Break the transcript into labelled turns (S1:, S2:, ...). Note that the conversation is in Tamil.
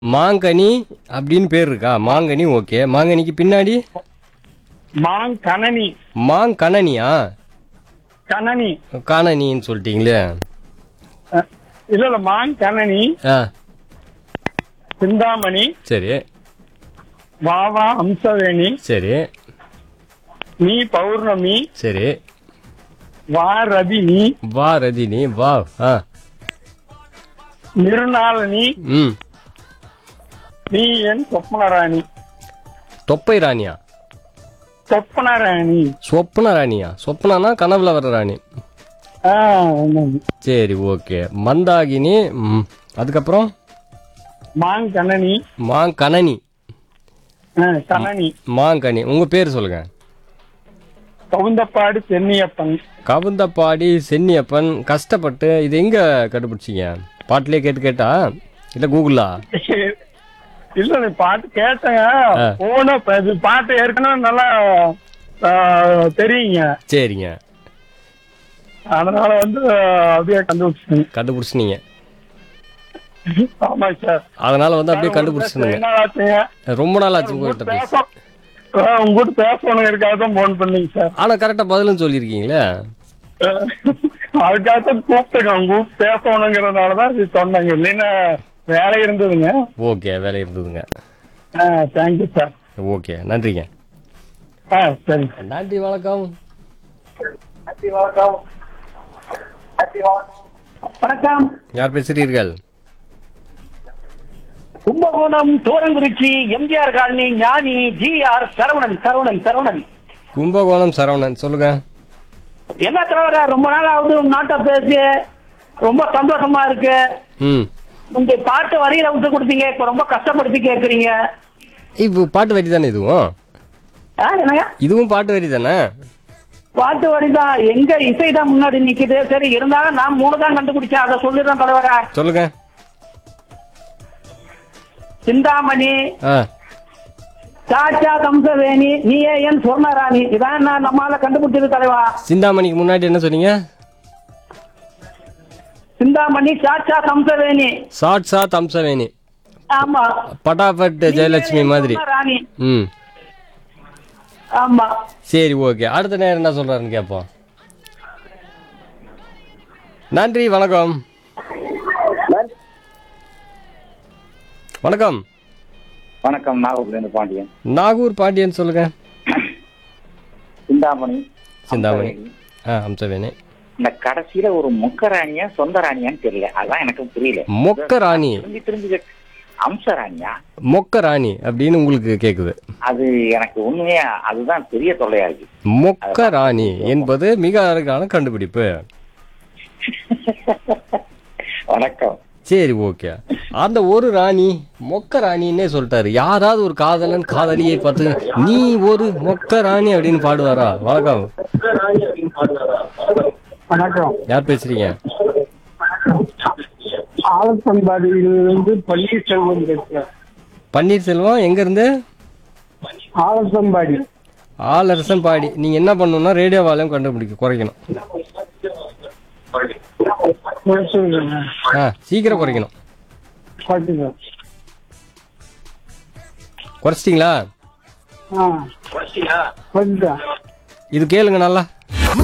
S1: மாங்கனி அப்படின்னு பேர் இருக்கா மாங்கனி ஓகே மாங்கனிக்கு பின்னாடி
S2: மாங் கணனி
S1: மாங்கனனியா
S2: கணனி
S1: காணனின்னு சொல்லிட்டீங்களே
S2: அஹ், இல்ல இல்ல மாங் கணனி
S1: ஆ
S2: சிந்தாமணி
S1: சரி
S2: வாவா அம்சவேணி
S1: சரி
S2: நீ பௌர்ணமி
S1: சரி
S2: வா ரபினி
S1: வா ரஜினி வா ஆ
S2: நிருநாளினி
S1: ம்
S2: நீ என் சொப்பனராணி
S1: தொப்பை ராணியா
S2: சொப்பனராணி
S1: சொப்ன ராணியா சொப்னானா கனவுல வர ராணி
S2: ஆ, ஆமாம்.
S1: சரி ஓகே மந்தாகினி ம் அதுக்கப்புறம்
S2: மாங் கணனி
S1: மாங்கனனி
S2: ஆ, கணனி
S1: மாங்கனி உங்க பேர் சொல்லுங்க
S2: கவுந்தப்பாடு சென்னியப்பன்
S1: கவுந்தப்பாடி சென்னியப்பன் கஷ்டப்பட்டு இது எங்க கண்டுபிடிச்சீங்க பாட்டிலே கேட்டு கேட்டா இல்ல கூகுளா
S2: இல்ல நீ பாட்டு கேட்டேங்க
S1: ஆ.
S2: போன இது பாட்டு ஏற்கனவே நல்லா ஆ, தெரியுங்க
S1: சரிங்க
S2: அதனால வந்து அப்படியே கண்டுபிடிச்சேன்
S1: கண்டுபிடிச்சினீங்க
S2: ஆமா சார்
S1: அதனால வந்து அப்படியே கண்டுபிடிச்சிருந்தீங்க
S2: என்ன ஆச்சுங்க
S1: ரொம்ப நாள் ஆச்சு உங்ககிட்ட பேச
S2: பேச ஆ, உங்ககிட்ட பேசணும் இருக்காக தான் போன் பண்ணீங்க சார்
S1: ஆனா கரெக்டா பதிலும் சொல்லியிருக்கீங்களே
S2: அதுக்காக தான் கூப்பிட்டுங்க கூப்பிட்டு பேசணுங்கிறதுனால தான் இது சொன்னாங்க இல்லைன்னா வேலை இருந்ததுங்க
S1: ஓகே வேலை இருந்ததுங்க
S2: ஆ தேங்க்யூ சார்
S1: ஓகே நன்றிங்க
S2: ஆ சரி
S1: நன்றி வணக்கம்
S3: வணக்கம்
S1: யார் பேசுறீர்கள்
S3: Kumbakonam Thorankurichi MGR colony Gnani G R Saravanan Saravanan Saravanan
S1: Kumbakonam Saravanan சொல்லுங்க
S3: என்ன தலைவர ரொம்ப நாள் ஆகுது உங்க நாட்டை பேசி ரொம்ப சந்தோஷமா இருக்கு
S1: ம்
S3: உங்க பாட்டு வரியில விட்டு கொடுத்தீங்க இப்ப ரொம்ப கஷ்டப்படுத்தி கேக்குறீங்க
S1: இப்போ பாட்டு வரி தானே இதுவும்
S3: ஆ, என்னங்க
S1: இதுவும் பாட்டு வரி தானே
S3: பாட்டு வரிதான் எங்க இசை தான் முன்னாடி நிக்குது சரி இருந்தாலும் நான் மூணு தான் கண்டுபிடிச்சேன் அதை சொல்லிடுறேன் தலைவர
S1: சொல்லுங்க
S3: சிந்தாமணி
S1: ஆ
S3: சாச்சா கம்சவேணி நீயே என் சொர்ணராணி இதான் நான் நம்மால கண்டுபிடிச்சது தலைவா
S1: சிந்தாமணிக்கு முன்னாடி என்ன சொன்னீங்க
S3: சிந்தாமணி சாச்சா கம்சவேணி
S1: சாட் சா தம்சவேணி
S3: ஆமா
S1: பட்டாபட் ஜெயலட்சுமி மாதிரி
S3: ராணி
S1: ம்
S3: ஆமா
S1: சரி ஓகே அடுத்த நேரம் என்ன சொல்றாருன்னு கேட்போம் நன்றி வணக்கம் வணக்கம்
S4: வணக்கம் நாகூர்லேருந்து பாண்டியன்
S1: நாகூர் பாண்டியன் சொல்லுங்க
S4: சிந்தாமணி
S1: சிந்தாமணி ஆ அம்சவேணி
S4: இந்த கடைசியில ஒரு மொக்கராணியா சொந்த ராணியான்னு தெரியல அதான் எனக்கு புரியல
S1: மொக்க ராணி
S4: திரும்பி திரும்பி கேட்டு, அம்சராணியா
S1: மொக்க ராணி அப்படின்னு உங்களுக்கு கேக்குது
S4: அது எனக்கு உண்மையா அதுதான் பெரிய தொல்லையா இருக்கு
S1: மொக்க ராணி என்பது மிக அழகான கண்டுபிடிப்பு
S4: வணக்கம்
S1: சரி ஓகே அந்த ஒரு ராணி மொக்க ராணின்னே சொல்லிட்டாரு யாராவது ஒரு காதலன் காதலியை பார்த்து நீ ஒரு மொக்க ராணி அப்படின்னு பாடுவாரா வணக்கம்
S2: வணக்கம்
S1: யார் பேசுறீங்க
S2: ஆலசம்பாடியிலிருந்து பன்னீர்செல்வம் பேசுறேன்
S1: பன்னீர்செல்வம் எங்க இருந்து
S2: ஆலசம்பாடி
S1: ஆலரசன் பாடி நீங்க என்ன பண்ணணும்னா ரேடியோ வால்யூம் கண்டுபிடிக்க குறைக்கணும்
S2: பேசுங்க.
S1: ஆ சீக்கிரம் குறைக்கணும்
S2: பாட்டுங்க.
S1: குறைச்சிட்டிங்களா
S2: ஆ பாட்டுங்க.
S1: இது கேளுங்க நல்லா